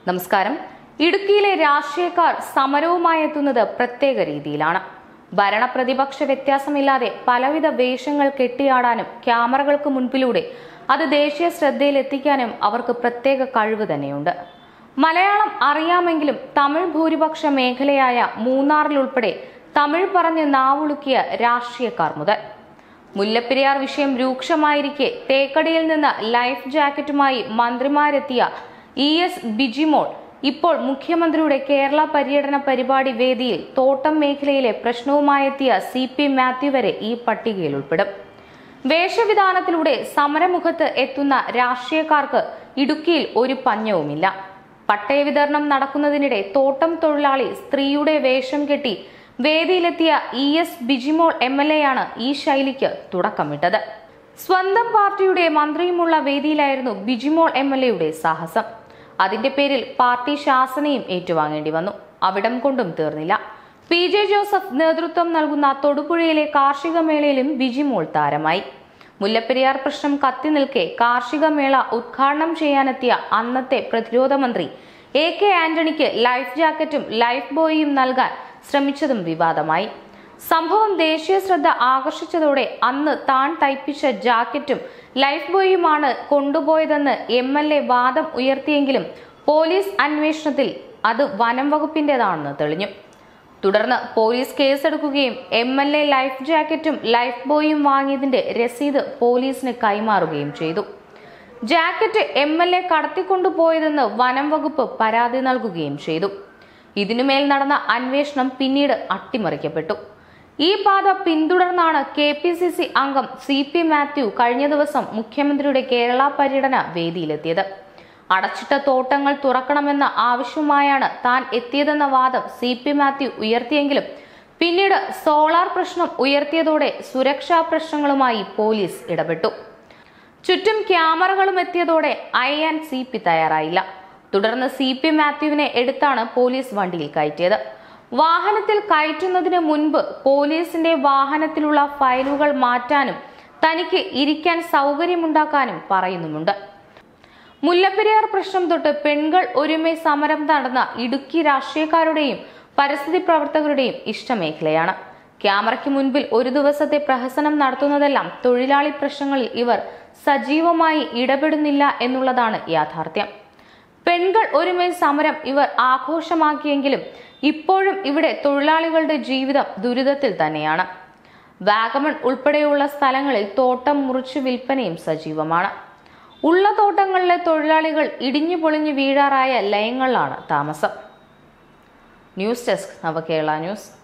നമസ്കാരം ഇടുക്കിയിലെ രാഷ്ട്രീയക്കാർ സമരവുമായി എത്തുന്നത് പ്രത്യേക രീതിയിലാണ് ഭരണ പ്രതിപക്ഷ വ്യത്യാസമില്ലാതെ പലവിധ വേഷങ്ങൾ കെട്ടിയാടാനും ക്യാമറകൾക്ക് മുൻപിലൂടെ അത് ദേശീയ ശ്രദ്ധയിൽ എത്തിക്കാനും അവർക്ക് പ്രത്യേക കഴിവ് തന്നെയുണ്ട് മലയാളം അറിയാമെങ്കിലും തമിഴ് ഭൂരിപക്ഷ മേഖലയായ മൂന്നാറിലുൾപ്പെടെ തമിഴ് പറഞ്ഞ് നാവുളുക്കിയ രാഷ്ട്രീയക്കാർ മുതൽ മുല്ലപ്പെരിയാർ വിഷയം രൂക്ഷമായിരിക്കെ തേക്കടിയിൽ നിന്ന് ലൈഫ് ജാക്കറ്റുമായി മന്ത്രിമാരെത്തിയ ഇ എസ് ബിജിമോൾ ഇപ്പോൾ മുഖ്യമന്ത്രിയുടെ കേരള പര്യടന പരിപാടി വേദിയിൽ തോട്ടം മേഖലയിലെ പ്രശ്നവുമായെത്തിയ സി പി മാത്യു വരെ ഈ പട്ടികയിൽ ഉൾപ്പെടും വേഷവിധാനത്തിലൂടെ സമരമുഖത്ത് എത്തുന്ന രാഷ്ട്രീയക്കാർക്ക് ഇടുക്കിയിൽ ഒരു പഞ്ഞവുമില്ല പട്ടയ വിതരണം നടക്കുന്നതിനിടെ തോട്ടം തൊഴിലാളി സ്ത്രീയുടെ വേഷം കെട്ടി വേദിയിലെത്തിയ E S Bijimol M L A ആണ് ഈ ശൈലിക്ക് തുടക്കമിട്ടത് സ്വന്തം പാർട്ടിയുടെ മന്ത്രിയുമുള്ള വേദിയിലായിരുന്നു ബിജിമോൾ എം എൽ എയുടെ സാഹസം അതിന്റെ പേരിൽ പാർട്ടി ശാസനയും ഏറ്റുവാങ്ങേണ്ടി വന്നു അവിടം കൊണ്ടും തീർന്നില്ല പി ജെ ജോസഫ് നേതൃത്വം നൽകുന്ന തൊടുപുഴയിലെ കാർഷിക മേളയിലും ബിജിമോൾ താരമായി മുല്ലപ്പെരിയാർ പ്രശ്നം കത്തി നിൽക്കെ കാർഷിക മേള ഉദ്ഘാടനം ചെയ്യാനെത്തിയ അന്നത്തെ പ്രതിരോധ മന്ത്രി എ കെ ആന്റണിക്ക് ലൈഫ് ജാക്കറ്റും ലൈഫ് ബോയിയും നൽകാൻ ശ്രമിച്ചതും വിവാദമായി സംഭവം ദേശീയ ശ്രദ്ധ ആകർഷിച്ചതോടെ അന്ന് താൻ തയ്പ്പിച്ച ജാക്കറ്റും ലൈഫ് ബോയിയുമാണ് കൊണ്ടുപോയതെന്ന് എം എൽ എ വാദം ഉയർത്തിയെങ്കിലും പോലീസ് അന്വേഷണത്തിൽ അത് വനം വകുപ്പിന്റേതാണെന്ന് തെളിഞ്ഞു തുടർന്ന് പോലീസ് കേസെടുക്കുകയും എം എൽ എ ലൈഫ് ജാക്കറ്റും ലൈഫ് ബോയും വാങ്ങിയതിന്റെ രസീത് പോലീസിന് കൈമാറുകയും ചെയ്തു ജാക്കറ്റ് എം എൽ എ കടത്തിക്കൊണ്ടുപോയതെന്ന് വനം വകുപ്പ് പരാതി നൽകുകയും ചെയ്തു ഇതിനുമേൽ നടന്ന അന്വേഷണം പിന്നീട് അട്ടിമറിക്കപ്പെട്ടു ഈ പാത പിന്തുടർന്നാണ് കെ പി സി സി അംഗം സി പി മാത്യു കഴിഞ്ഞ ദിവസം മുഖ്യമന്ത്രിയുടെ കേരള പര്യടന വേദിയിലെത്തിയത് അടച്ചിട്ട തോട്ടങ്ങൾ തുറക്കണമെന്ന ആവശ്യവുമായാണ് താൻ എത്തിയതെന്ന വാദം സി പി മാത്യു ഉയർത്തിയെങ്കിലും പിന്നീട് സോളാർ പ്രശ്നം ഉയർത്തിയതോടെ സുരക്ഷാ പ്രശ്നങ്ങളുമായി പോലീസ് ഇടപെട്ടു ചുറ്റും ക്യാമറകളും എത്തിയതോടെ ഐ ആൻഡ് സി പി തയ്യാറായില്ല തുടർന്ന് സി പി മാത്യുവിനെ എടുത്താണ് പോലീസ് വണ്ടിയിൽ കയറ്റിയത് വാഹനത്തിൽ കയറ്റുന്നതിന് മുൻപ് പോലീസിന്റെ വാഹനത്തിലുള്ള ഫയലുകൾ മാറ്റാനും തനിക്ക് ഇരിക്കാൻ സൗകര്യമുണ്ടാക്കാനും പറയുന്നുമുണ്ട് മുല്ലപ്പെരിയാർ പ്രശ്നം തൊട്ട് പെൺകൾ ഒരുമൈ സമരം നടന്ന ഇടുക്കി രാഷ്ട്രീയക്കാരുടെയും പരിസ്ഥിതി പ്രവർത്തകരുടെയും ഇഷ്ടമേഖലയാണ് ക്യാമറയ്ക്ക് മുൻപിൽ ഒരു ദിവസത്തെ പ്രഹസനം നടത്തുന്നതെല്ലാം തൊഴിലാളി പ്രശ്നങ്ങളിൽ ഇവർ സജീവമായി ഇടപെടുന്നില്ല എന്നുള്ളതാണ് യാഥാർത്ഥ്യം പെൺകൾ ഒരുമൈ സമരം ഇവർ ആഘോഷമാക്കിയെങ്കിലും ഇപ്പോഴും ഇവിടെ തൊഴിലാളികളുടെ ജീവിതം ദുരിതത്തിൽ തന്നെയാണ് വാഗമൺ ഉൾപ്പെടെയുള്ള സ്ഥലങ്ങളിൽ തോട്ടം മുറിച്ചു വിൽപ്പനയും സജീവമാണ് ഉള്ള തോട്ടങ്ങളിലെ തൊഴിലാളികൾ ഇടിഞ്ഞു പൊളിഞ്ഞു വീഴാറായ ലയങ്ങളിലാണ് താമസം ന്യൂസ് ഡെസ്ക് നവകേരള ന്യൂസ്